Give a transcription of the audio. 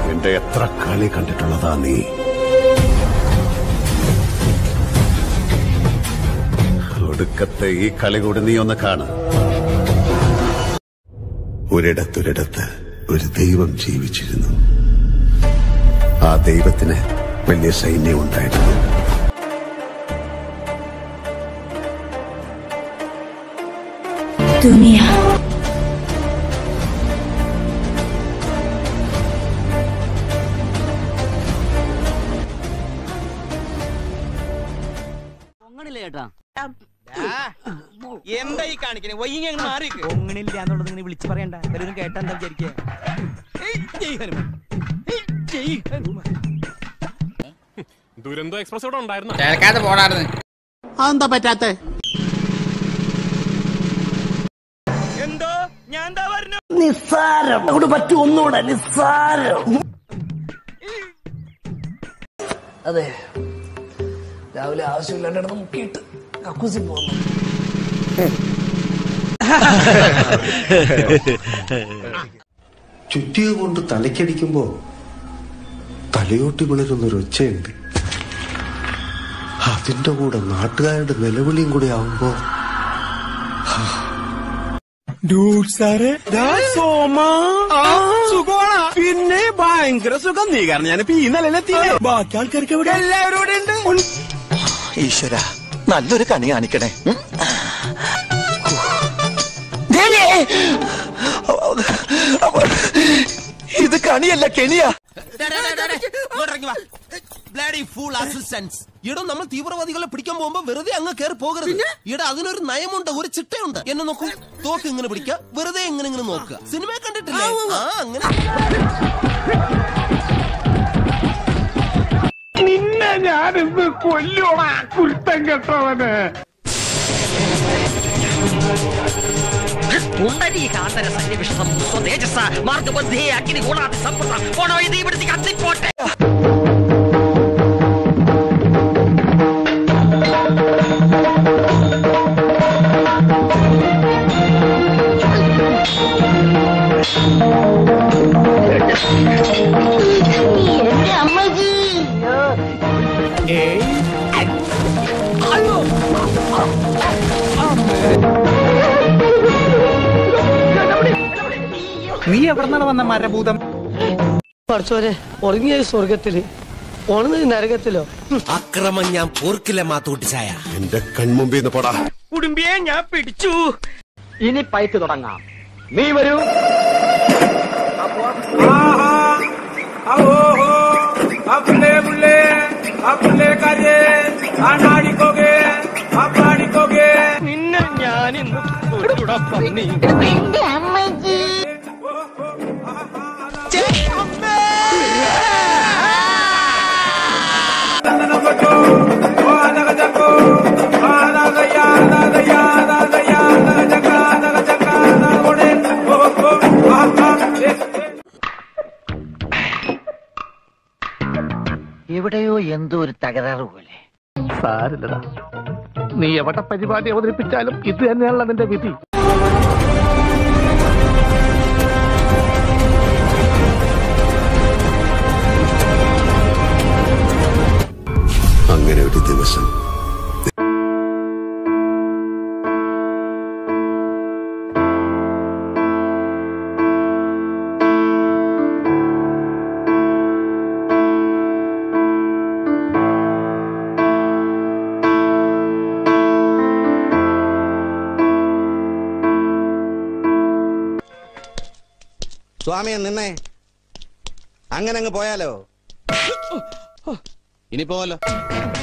എന്റെ എത്ര കളി കണ്ടിട്ടുള്ളതാ നീ ഒടുക്കത്തെ ഈ കളി കൂടി നീ ഒന്ന് കാണും ഒരിടത്തൊരിടത്ത് ഒരു ദൈവം ജീവിച്ചിരുന്നു ആ ദൈവത്തിന് വലിയ സൈന്യം ഉണ്ടായിരുന്നു दुनिया പൊങ്ങണില്ല ചേട്ടാ എന്താ ഈ കാണിക്കണേ വൈകി അങ്ങ് മാറി ഒങ്ങണില്ല എന്നുള്ളത് ഇങ്ങനെ വിളിച്ചു പറയണ്ട എല്ലാവരും കേട്ടാ എന്താ വിചാരിക്കുക ദുരന്തോ എക്സ്പ്രസ് ഇവിടെ ഉണ്ടായിരുന്നു കേൾക്കാതെ പോടാർന്ന് എന്തോ ഞാൻ എന്താ പറഞ്ഞു നിസ്സാരം അവിടെ പറ്റും ഒന്നുകൂടെ നിസ്സാരം അതെ രാവിലെ ആവശ്യമില്ലാണ്ടിടന്ന് മുക്കിയിട്ട് കക്കൂസി പോകുന്നു ചുറ്റിക കൊണ്ട് തലയ്ക്കടിക്കുമ്പോ തലയോട്ടി വിളരുന്നൊരു ഒച്ചയുണ്ട് അതിന്റെ കൂടെ നാട്ടുകാരുടെ നിലവിളിയും കൂടി ആവുമ്പോ പിന്നെ ഭയങ്കര സുഖം നീ കാരണം ഞാനിപ്പോ ഈ നിലയിലെത്തി ബാക്കി ആൾക്കാർക്ക് എവിടെ എല്ലാവരും ഇവിടെ ഉണ്ട് ഈശ്വര നല്ലൊരു കണി കാണിക്കണേ ഉം. ഇത് കണിയല്ല കെണിയാ ബ്ലഡി ഫൂൾ അസിസ്റ്റൻസ് ഇടോ നമ്മൾ തീവ്രവാദികളെ പിടിക്കാൻ പോകുമ്പോ വെറുതെ അങ്ങ് കയറി പോകരുത് ഇട അതിനൊരു നയമുണ്ട് ഒരു ചിട്ടയുണ്ട് എന്നെ നോക്കൂ തോക്ക് ഇങ്ങനെ പിടിക്കുക വെറുതെ ഇങ്ങനെ ഇങ്ങനെ നോക്കുക സിനിമ കണ്ടിട്ടില്ലേ ആ അങ്ങനെ പുണ്ടരീകാന്തര സന്നിവിഷസം സ്വതേജസ മാർഗബന്ധേ അഗ്നി ഗുണാതി സമ്പൃത പോണവഴി തീപിടുത്തി കത്തിപ്പോട്ടെ നീ എവിടെ നിന്നാണ് വന്ന മരഭൂതം പഠിച്ചോരെ ഉറങ്ങിയ സ്വർഗത്തില് ഉണർന്നത് നരകത്തിലോ അക്രമം ഞാൻ പോർക്കില്ല മാത്തൂട്ടിച്ചായ എന്റെ കൺമുമ്പിൽ നിന്ന് പോടാ കുടുംബിയെ ഞാൻ പിടിച്ചു ഇനി പൈറ്റ് തുടങ്ങാം നീ വരൂ നിന്നെ ഞാൻ ഇന്ന് കൊല്ലൂടാ പന്നി എവിടെയോ എന്തോ ഒരു തകരാറ് പോലെ സാരില്ലടാ നീ എവിടെ പരിപാടി അവതരിപ്പിച്ചാലും ഇത് തന്നെയാണല്ലോ നിന്റെ വിധി അങ്ങനെ ഒരു ദിവസം സ്വാമിയെ നിന്നേ അങ്ങനെ അങ്ങ് പോയാലോ ഇനി പോവല്ലോ